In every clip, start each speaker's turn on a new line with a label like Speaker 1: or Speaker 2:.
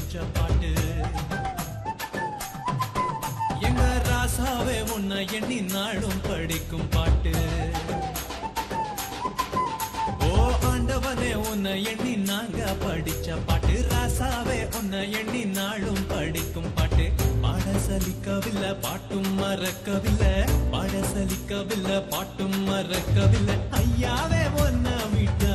Speaker 1: படிச்ச பாட்டு எங்க ராசாவே உன்னை எண்ணி நாளும் படிக்கும் பாட்டு ஓ ஆண்டவனே உன்னை எண்ணி நாங்க படிச்ச பாட்டு ராசாவே உன்னை எண்ணி நாளும் படிக்கும் பாட்டு பாட சலிக்கவில்லை பாட்டும் மறக்கவில்லை பாட சலிக்கவில்லை பாட்டும் மறக்கவில்லை ஐயாவே ஒன்ன விட்டா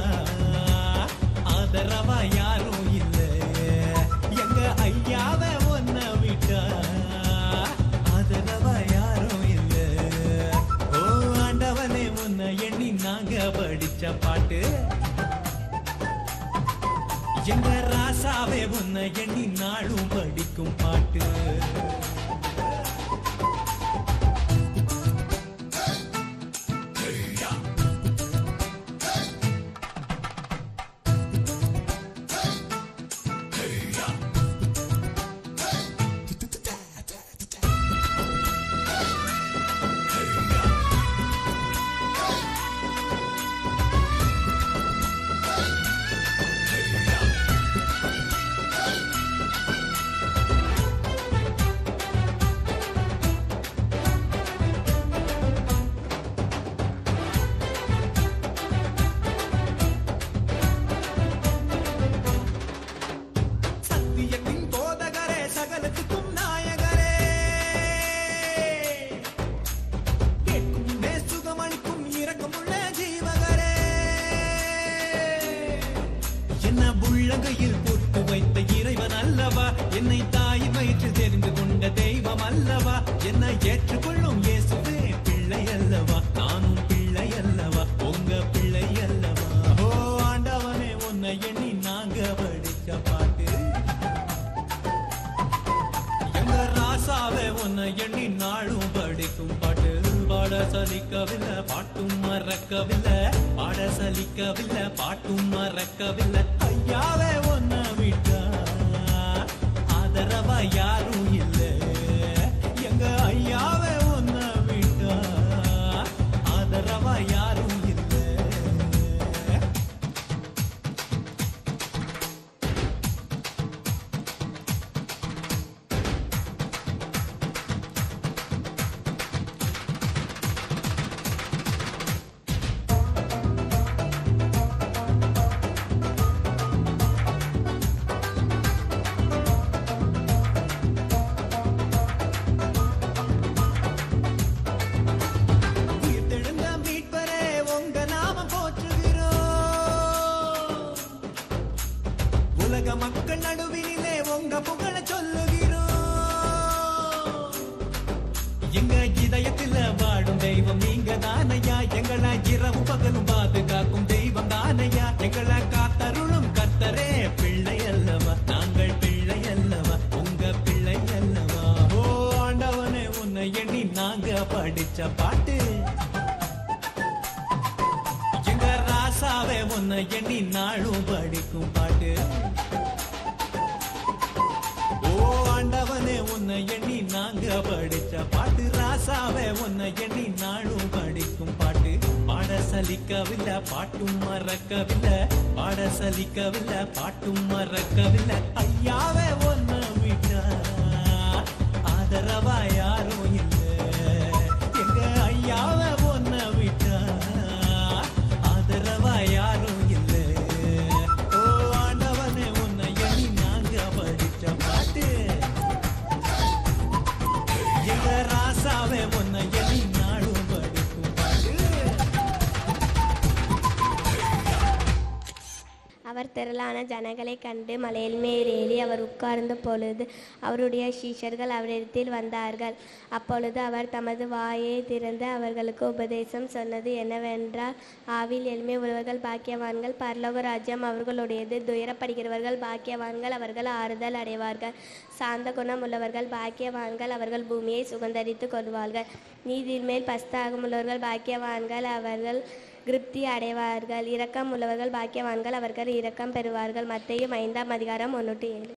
Speaker 1: ஆதரவா யாரும் இல்லை எங்க ஐயாவே ஒன்ன விட்டா ஆதரவா யாரும் இல்லை ஓ ஆண்டவனே உன்னை எண்ணி நாங்க படிச்ச பாட்டு எங்க ராசாவே உன்னை எண்ணி நாளும் படிக்கும் பாட்டு சத்தியத்தின் போதகரே சகலத்துக்கும் நாயகரே கேட்கும் முன்னே சுகமளிக்கும் இரக்கமுள்ள ஜீவகரே என்ன உள்ளங்கையில் பொறுத்து வைத்த இறைவன் அல்லவா என்னை தாய் வயிற்றில் தெரிந்து கொண்ட தெய்வம் அல்லவா என்னை ஏற்றுக்கொள்ளும் இயேசுவே பிள்ளை அல்லவா நானும் பிள்ளை அல்லவா உங்க பிள்ளை அல்லவா ஓ ஆண்டவனே உன்னை எண்ணி நாங்க படிச்ச பாட்டு எங்க ராசாவே உன்னை எண்ணி நாளும் படிக்கும் பாட்டு பாட சலிக்கவில்லை பாட்டும் மறக்கவில்லை பாட சலிக்கவில்லை பாட்டும் மறக்கவில்லை ஐயாவே உன்னை விட்டா ஆதரவா யாரும் இல்லை எங்க ஐயாவே உன்னை விட்டா ஆதரவா யாரும் இல்லை உயிர்த்தெழுந்த மீட்பரே உங்க நாமம் போற்றுகிறோம் உலக மக்கள் நடுவினிலே உங்க புகழ சொல்லுகிறோம் எங்க இதயத்துல வாழும் தெய்வம் நீங்க தானையா எங்களை இரவு பகலும் பாதுகாக்கும் தெய்வம் தானையா எங்களை காத்தருளும் கர்த்தரே பிள்ளை அல்லவா நாங்கள் பிள்ளை அல்லவா உங்க பிள்ளை அல்லவா ஓ ஆண்டவனே உன்னை எண்ணி நாங்க படிச்ச பாட்டு எங்க ராசாவே உன்னை எண்ணி நாளும் படிக்கும் பாட்டு ஓ ஆண்டவனே உன்னை எண்ணி நாங்க படிச்ச பாட்டு ராசாவே உன்னை எண்ணி நாளும் படிக்கும் பாட்டு பாட சலிக்கவில்லை பாட்டும் மறக்கவில்லை பாட சலிக்கவில்லை பாட்டும் மறக்கவில்லை ஐயாவே ஒன்ன விட்டா ஆதரவா யாரும் இல்லை எங்க ஐயாவே ஒன்ன விட்டா ஆதரவா யாரும் இல்லை ஓ ஆண்டவனே உன்னை எண்ணி நாங்க படிச்ச பாட்டு எங்க ராசாவே உன்னை எண்ணி நாளும் படிக்கும் பாட்டு
Speaker 2: அவர் திரளான ஜனங்களைக் கண்டு மலையில் மேலேறி அவர் உட்கார்ந்த பொழுது அவருடைய சீஷர்கள் அவரிடத்தில் வந்தார்கள் அப்பொழுது அவர் தமது வாயை திறந்து அவர்களுக்கு உபதேசம் சொன்னது என்னவென்றால் ஆவில் எளிமை உள்ளவர்கள் பாக்கியவான்கள் பரலோக ராஜ்யம் அவர்களுடையது துயரப்படுகிறவர்கள் பாக்கியவான்கள் அவர்கள் ஆறுதல் அடைவார்கள் சாந்த குணம் உள்ளவர்கள் பாக்கியவான்கள் அவர்கள் பூமியை சுகந்தரித்து கொள்வார்கள் நீதியின் மேல் பஸ்தாகம் உள்ளவர்கள் பாக்கியவான்கள் அவர்கள் திருப்தி அடைவார்கள் இரக்கம் உள்ளவர்கள் பாக்கியவான்கள் அவர்கள் இரக்கம் பெறுவார்கள் மத்தேயு ஐந்தாம் அதிகாரம் ஒன்று ஏழு